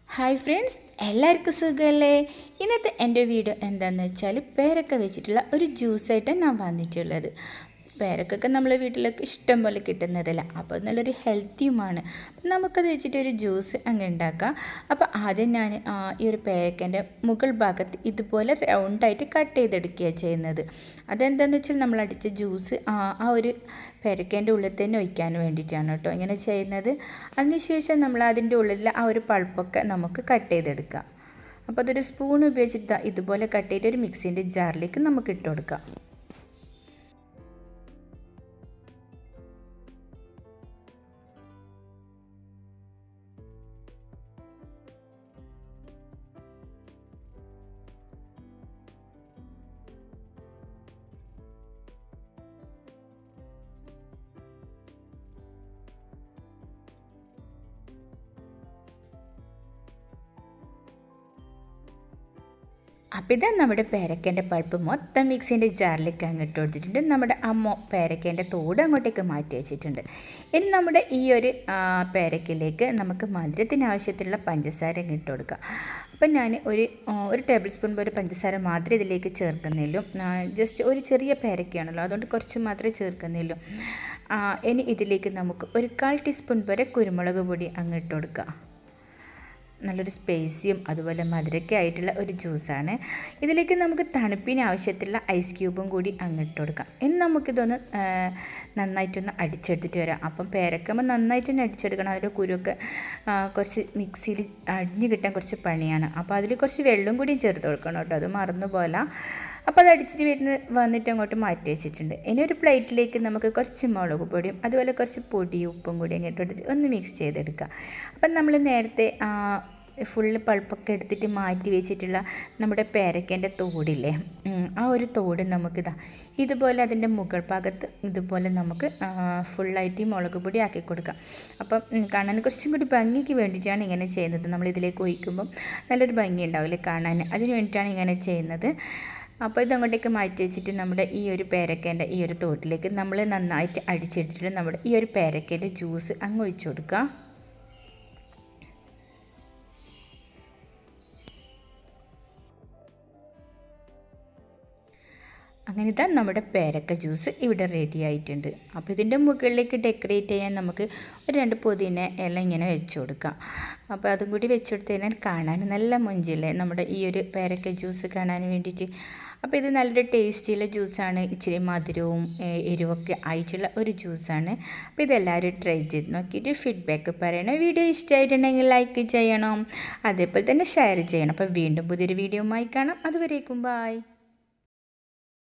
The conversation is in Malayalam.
ഹായ് ഫ്രണ്ട്സ് എല്ലാവർക്കും സുഖമല്ലേ ഇന്നത്തെ എൻ്റെ വീഡിയോ എന്താണെന്ന് വെച്ചാൽ പേരക്ക വെച്ചിട്ടുള്ള ഒരു ജ്യൂസായിട്ടാണ് ഞാൻ വന്നിട്ടുള്ളത് പേരക്കൊക്കെ നമ്മളെ വീട്ടിലൊക്കെ ഇഷ്ടം പോലെ കിട്ടുന്നതല്ല അപ്പോൾ നല്ലൊരു ഹെൽത്തിയുമാണ് അപ്പം നമുക്കത് വെച്ചിട്ട് ഒരു ജ്യൂസ് അങ്ങ് ഉണ്ടാക്കാം അപ്പോൾ ആദ്യം ഞാൻ ആ, ഈ ഒരു പേരക്കൻ്റെ മുകൾ ഭാഗത്ത് ഇതുപോലെ റൗണ്ടായിട്ട് കട്ട് ചെയ്തെടുക്കുകയാണ് ചെയ്യുന്നത് അതെന്താണെന്ന് വെച്ചാൽ നമ്മൾ അടിച്ച ജ്യൂസ് ആ ആ ഒരു പേരക്കേൻ്റെ ഉള്ളിൽ തന്നെ ഒഴിക്കാൻ വേണ്ടിയിട്ടാണ് കേട്ടോ ഇങ്ങനെ ചെയ്യുന്നത് അതിനുശേഷം നമ്മൾ അതിൻ്റെ ഉള്ളിൽ ആ ഒരു പൾപ്പൊക്കെ നമുക്ക് കട്ട് ചെയ്തെടുക്കാം അപ്പോൾ അതൊരു സ്പൂൺ ഉപയോഗിച്ചിട്ട് ദാ ഇതുപോലെ കട്ട് ചെയ്ത് ഒരു മിക്സിൻ്റെ ജാറിലേക്ക് നമുക്ക് ഇട്ട് കൊടുക്കാം അപ്പോൾ ഇതാ നമ്മുടെ പേരക്കേൻ്റെ പൾപ്പ് മൊത്തം മിക്സിൻ്റെ ജാറിലേക്ക് അങ്ങ് ഇട്ട് കൊടുത്തിട്ടുണ്ട് നമ്മുടെ അമ്മ പേരക്കേൻ്റെ തോട് അങ്ങോട്ടേക്ക് മാറ്റി വെച്ചിട്ടുണ്ട് ഇനി നമ്മുടെ ഈ ഒരു ആ, പേരക്കയിലേക്ക് നമുക്ക് മധുരത്തിന് ആവശ്യത്തിലുള്ള പഞ്ചസാര അങ്ങ് ഇട്ട് കൊടുക്കാം അപ്പം ഞാൻ ഒരു ആ, ഒരു ടേബിൾ സ്പൂൺ പോലെ പഞ്ചസാര മാത്രമേ ഇതിലേക്ക് ചേർക്കുന്നുള്ളൂ ജസ്റ്റ് ഒരു ചെറിയ പേരക്കയാണല്ലോ അതുകൊണ്ട് കുറച്ച് മാത്രമേ ചേർക്കുന്നുള്ളൂ ആ, ഇനി ഇതിലേക്ക് നമുക്ക് ഒരു കാൽ ടീസ്പൂൺ വരെ കുരുമുളക് പൊടി അങ്ങ് ഇട്ട് കൊടുക്കാം നല്ലൊരു സ്പേസിയും അതുപോലെ മധുരക്കെ ആയിട്ടുള്ള ഒരു ജ്യൂസാണ് ഇതിലേക്ക് നമുക്ക് തണുപ്പിന് ആവശ്യത്തിലുള്ള ഐസ് ക്യൂബും കൂടി അങ്ങിട്ട് കൊടുക്കാം ഇനി നമുക്കിതൊന്ന് ആ, നന്നായിട്ടൊന്ന് അടിച്ചെടുത്തിട്ട് വരാം അപ്പം പേരക്കുമ്പോൾ നന്നായിട്ട് തന്നെ അടിച്ചെടുക്കണം അതിൻ്റെ കുരുവൊക്കെ ആ, കുറച്ച് മിക്സിയിൽ അടിഞ്ഞ് കിട്ടാൻ കുറച്ച് പണിയാണ് അപ്പോൾ അതിൽ കുറച്ച് വെള്ളം കൂടി ചേർത്ത് കൊടുക്കണം കേട്ടോ അത് മറന്നു പോലെ അപ്പോൾ അത് അടിച്ചിട്ട് വരുന്ന വന്നിട്ട് അങ്ങോട്ട് മാറ്റി വെച്ചിട്ടുണ്ട് ഇനി ഒരു പ്ലേറ്റിലേക്ക് നമുക്ക് കുറച്ച് മുളക് പൊടിയും അതുപോലെ കുറച്ച് പൊടിയും ഉപ്പും കൂടി അങ്ങോട്ട് എടുത്തിട്ട് ഒന്ന് മിക്സ് ചെയ്തെടുക്കുക അപ്പം നമ്മൾ നേരത്തെ ആ, ഫുള്ള് പൾപ്പൊക്കെ എടുത്തിട്ട് മാറ്റി വെച്ചിട്ടുള്ള നമ്മുടെ പേരക്കേൻ്റെ തോടില്ലേ ഉം, ആ ഒരു തോട് നമുക്കിതാ ഇതുപോലെ അതിൻ്റെ മുകൾ ഭാഗത്ത് ഇതുപോലെ നമുക്ക് ആ, ഫുള്ളായിട്ട് ഈ മുളക് പൊടി ആക്കി കൊടുക്കാം അപ്പം ഉം, കാണാൻ കുറച്ചും കൂടി ഭംഗിക്ക് വേണ്ടിയിട്ടാണ് ഇങ്ങനെ ചെയ്യുന്നത് നമ്മൾ ഇതിലേക്ക് ഒഴിക്കുമ്പം നല്ലൊരു ഭംഗി ഉണ്ടാവില്ലേ കാണാൻ അതിന് വേണ്ടിയിട്ടാണ് ഇങ്ങനെ ചെയ്യുന്നത് അപ്പോൾ ഇതങ്ങോട്ടേക്ക് മാറ്റി വെച്ചിട്ട് നമ്മുടെ ഈ ഒരു പേരക്കേൻ്റെ ഈ ഒരു തോട്ടിലേക്ക് നമ്മൾ നന്നായിട്ട് അടിച്ചെടുത്തിട്ട് നമ്മുടെ ഈ ഒരു പേരക്കേൻ്റെ ജ്യൂസ് അങ്ങ് ഒഴിച്ചു കൊടുക്കുക അങ്ങനെ ഇതാ നമ്മുടെ പേരക്ക ജ്യൂസ് ഇവിടെ റെഡി ആയിട്ടുണ്ട് അപ്പോൾ ഇതിൻ്റെ മുകളിലേക്ക് ഡെക്കറേറ്റ് ചെയ്യാൻ നമുക്ക് ഒരു രണ്ട് പുതിന ഇല ഇങ്ങനെ വെച്ച് കൊടുക്കാം അപ്പോൾ അതും കൂടി വെച്ച് കൊടുത്തു കഴിഞ്ഞാൽ കാണാൻ നല്ല മുഞ്ചില്ലേ നമ്മുടെ ഈ ഒരു പേരക്ക ജ്യൂസ് കാണാൻ വേണ്ടിയിട്ട് അപ്പോൾ ഇത് നല്ലൊരു ടേസ്റ്റിയുള്ള ജ്യൂസാണ് ഇച്ചിരി മധുരവും ഏഹ്, എരിവൊക്കെ ആയിട്ടുള്ള ഒരു ജ്യൂസാണ് അപ്പോൾ ഇതെല്ലാവരും ട്രൈ ചെയ്ത് നോക്കിയിട്ട് ഫീഡ്ബാക്ക് പറയണം വീഡിയോ ഇഷ്ടമായിട്ടുണ്ടെങ്കിൽ ലൈക്ക് ചെയ്യണം അതേപോലെ തന്നെ ഷെയർ ചെയ്യണം അപ്പോൾ വീണ്ടും പുതിയൊരു വീഡിയോ കാണാം അതുവരേക്കും ബായ്